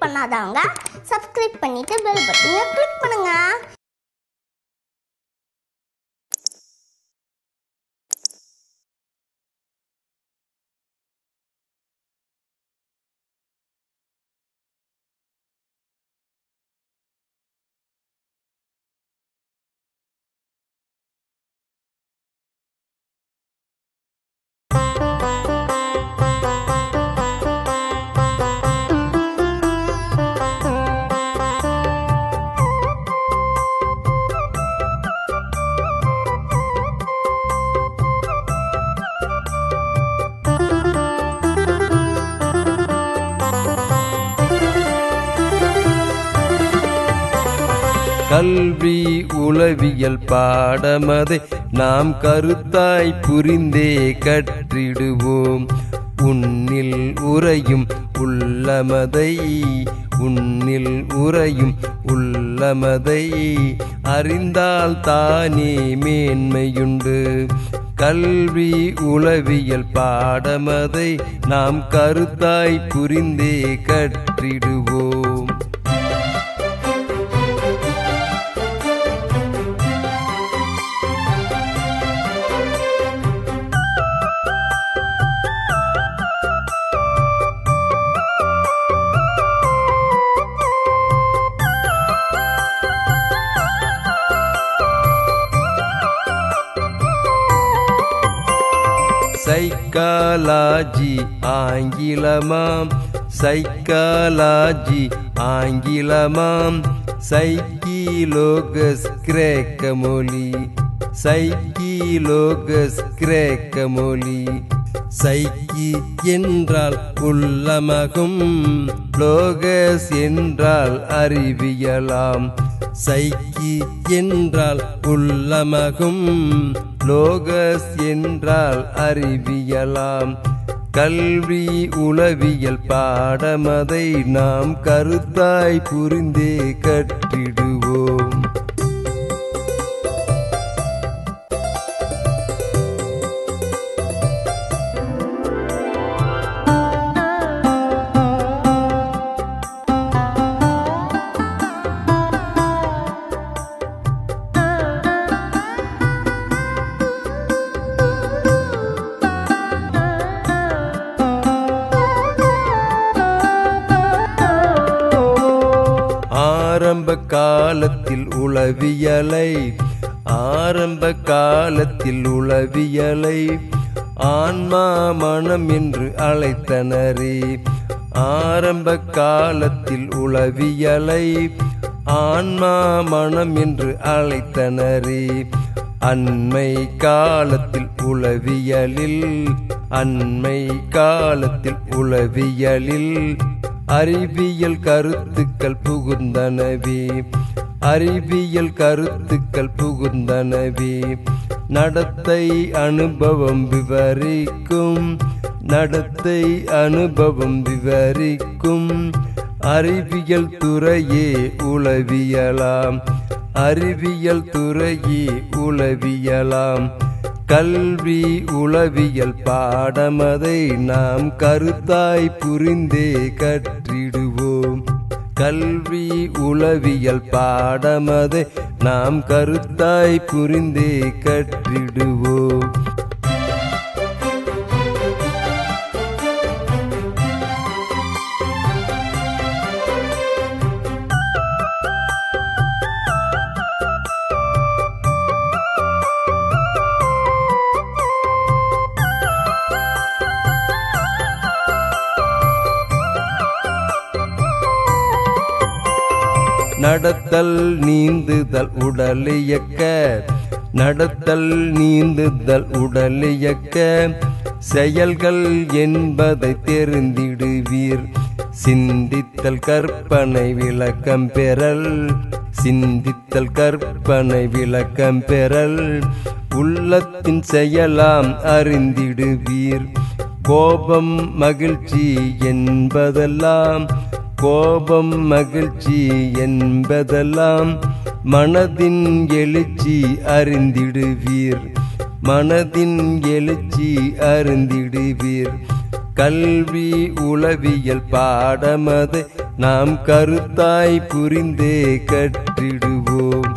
பண்ணாதவங்க சப்ஸ்கிரைப் பண்ணிட்டு பெல் பட்டனை கிளிக் பண்ணுங்க கல்வி உளவியல் பாடமதை நாம் கருத்தாய் புரிந்தே கற்றிடுவோம் உன்னில் உறையும் உள்ளமதை உன்னில் உறையும் உள்ளமதை அறிந்தால் தானே மேன்மையுண்டு கல்வி உளவியல் பாடமதை நாம் கருத்தாய் புரிந்தே கற்றிடுவோம் சைக்காலஜி ஆங்கிலமாம் சைக்காலஜி ஆங்கிலமாம் சைக்கிலோகஸ் கிரேக்க மொழி சைக்கிலோகஸ் கிரேக்க மொழி சைக்கி என்றால் உள்ளமகும் லோகஸ் என்றால் அறிவியலாம் சைக்கி என்றால் உள்ளமகும் லோகஸ் என்றால் அறிவியலாம் கல்வி உளவியல் பாடமதை நாம் கருத்தாய் புரிந்தே கற்றிடுவோம் ஆரம்ப காலத்தில் உளவியலை ஆரம்ப காலத்தில் உளவியலை ஆன்மா மனம் என்று அழைத்தனரே ஆரம்ப காலத்தில் உளவியலை ஆன்மா மனம் என்று அழைத்தனரே அண்மை காலத்தில் உளவியலில் அண்மை காலத்தில் உளவியலில் அறிவியல் கருத்துக்கள் புகுந்தனவே அறிவியல் கருத்துக்கள் புகுந்தனவே நடத்தை அனுபவம் விவரிக்கும் நடத்தை அனுபவம் விவரிக்கும் அறிவியல் துறையே உளவியலாம் அறிவியல் துறையே உளவியலாம் கல்வி உளவியல் பாடமதை நாம் கருத்தாய் புரிந்தே கற்றிடுவோம் கல்வி உளவியல் பாடமதை நாம் கருத்தாய் புரிந்தே கற்றிடுவோம் நடத்தல் நீந்துதல் உடலியக்க நடத்தல் நீந்துதல் உடலியக்க செயல்கள் என்பதை தெரிந்திடுவீர் சிந்தித்தல் கற்பனை விளக்கம் பெறல் சிந்தித்தல் கற்பனை விளக்கம் பெறல் உள்ளத்தின் செயலாம் அறிந்திடுவீர் கோபம் மகிழ்ச்சி என்பதெல்லாம் கோபம் மகிழ்ச்சி என்பதெல்லாம் மனதின் எழுச்சி அறிந்திடுவீர் மனதின் எழுச்சி அறிந்திடுவீர் கல்வி உளவியல் பாடமதை நாம் கருத்தாய் புரிந்தே கற்றிடுவோம்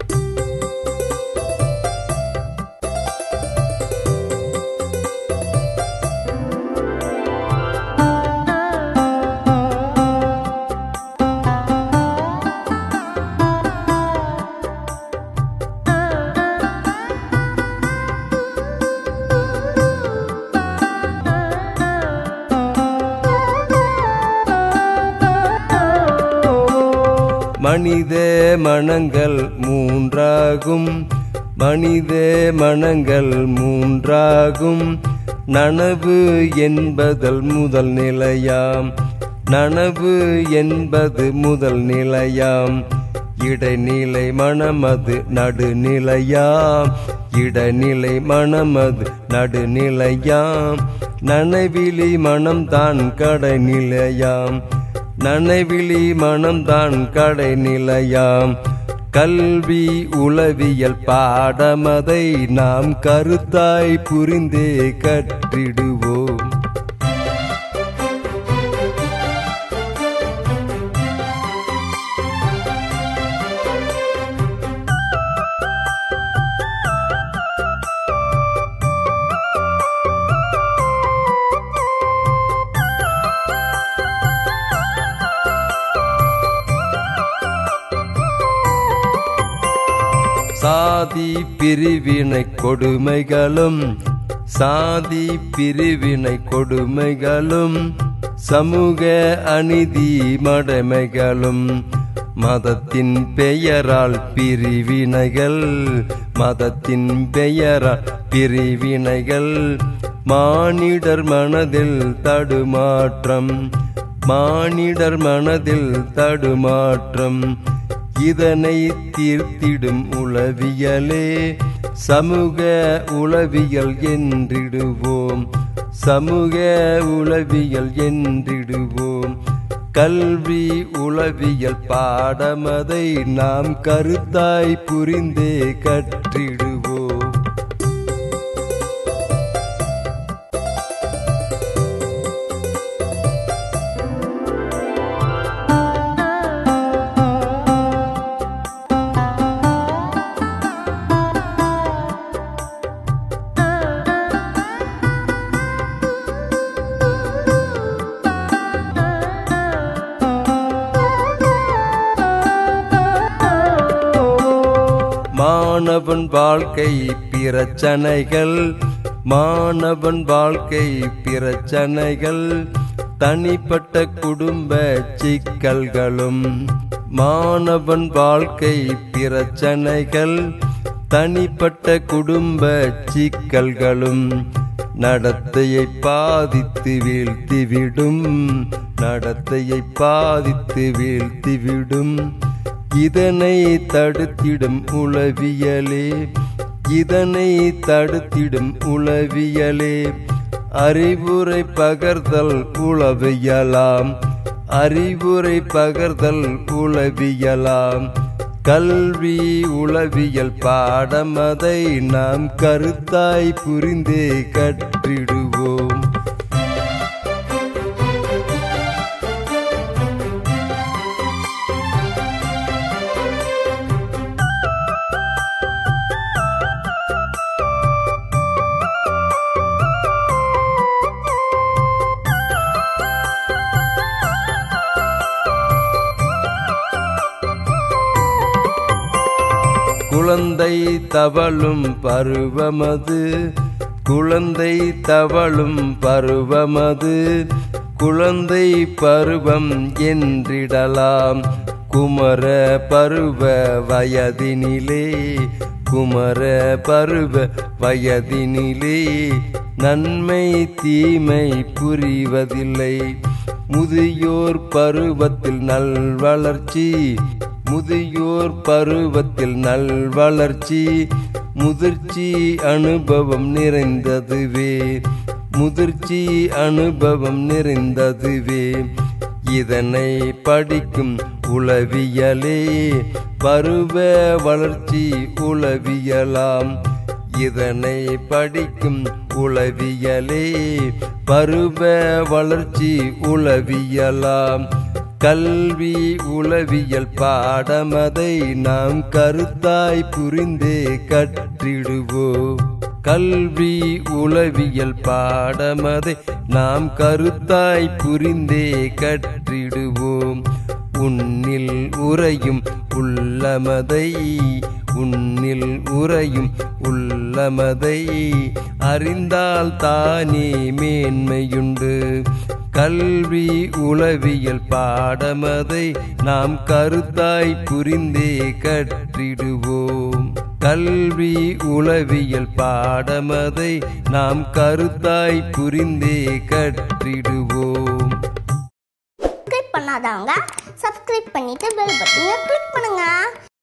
மனித மனங்கள் மூன்றாகும் மனித மனங்கள் மூன்றாகும் நனவு என்பதல் முதல் நிலையாம் நனவு என்பது முதல் நிலையாம் இடைநிலை மனமது நடுநிலையாம் இடநிலை மனமது நடுநிலையாம் நனவிலி மனம்தான் கடைநிலையாம் நனவிலி மனம்தான் கடைநிலையாம் கல்வி உளவியல் பாடமதை நாம் கருத்தாய் புரிந்தே கற்றிடுவோம் சாதி பிரிவினை கொடுமைகளும் சாதி பிரிவினை கொடுமைகளும் சமூக அநீதி மடமைகளும் மதத்தின் பெயரால் பிரிவினைகள் மதத்தின் பெயரால் பிரிவினைகள் மானிடர் மனதில் தடுமாற்றம் மானிடர் மனதில் தடுமாற்றம் இதனை தீர்த்திடும் உளவியலே சமூக உளவியல் என்றிடுவோம் சமூக உளவியல் என்றிடுவோம் கல்வி உளவியல் பாடமதை நாம் கருத்தாய் புரிந்தே கற்றிடுவோம் மாணவன் வாழ்க்கை பிரச்சனைகள் மாணவன் வாழ்க்கை பிரச்சனைகள் தனிப்பட்ட குடும்ப சிக்கல்களும் மாணவன் வாழ்க்கை பிரச்சனைகள் தனிப்பட்ட குடும்ப சிக்கல்களும் நடத்தையை பாதித்து வீழ்த்திவிடும் நடத்தையை பாதித்து வீழ்த்திவிடும் இதனை தடுத்திடும் உளவியலே இதனை தடுத்திடும் உளவியலே அறிவுரை பகர்தல் உளவியலாம் அறிவுரை பகர்தல் உளவியலாம் கல்வி உளவியல் பாடமதை நாம் கருத்தாய் புரிந்தே கற்றிடுவோம் குழந்தை தவழும் பருவமது குழந்தை தவழும் பருவமது குழந்தை பருவம் என்றிடலாம் குமர பருவ வயதினிலே குமர பருவ வயதினிலே நன்மை தீமை புரிவதில்லை முதியோர் பருவத்தில் நல்வளர்ச்சி முதியோர் பருவத்தில் நல்வளர்ச்சி முதிர்ச்சி அனுபவம் நிறைந்ததுவே முதிர்ச்சி அனுபவம் நிறைந்ததுவே இதனை படிக்கும் உளவியலே பருவ வளர்ச்சி உளவியலாம் இதனை படிக்கும் உளவியலே பருவ வளர்ச்சி உளவியலாம் கல்வி உளவியல் பாடமதை நாம் கருத்தாய் புரிந்தே கற்றிடுவோம் கல்வி உளவியல் பாடமதை நாம் கருத்தாய் புரிந்தே கற்றிடுவோம் உன்னில் உறையும் உள்ளமதை உன்னில் உறையும் உள்ளமதை அறிந்தால் தானே மேன்மையுண்டு கல்வி உளவியல் பாடமதை நாம் கருத்தாய் புரிந்தே கற்றிடுவோம் கல்வி உளவியல் பாடமதை நாம் கருத்தாய் புரிந்தே கற்றிடுவோம் சப்ஸ்கிரைப் பண்ணாதவங்க சப்ஸ்கிரைப் பண்ணிட்டு பெல் பட்டனை கிளிக் பண்ணுங்க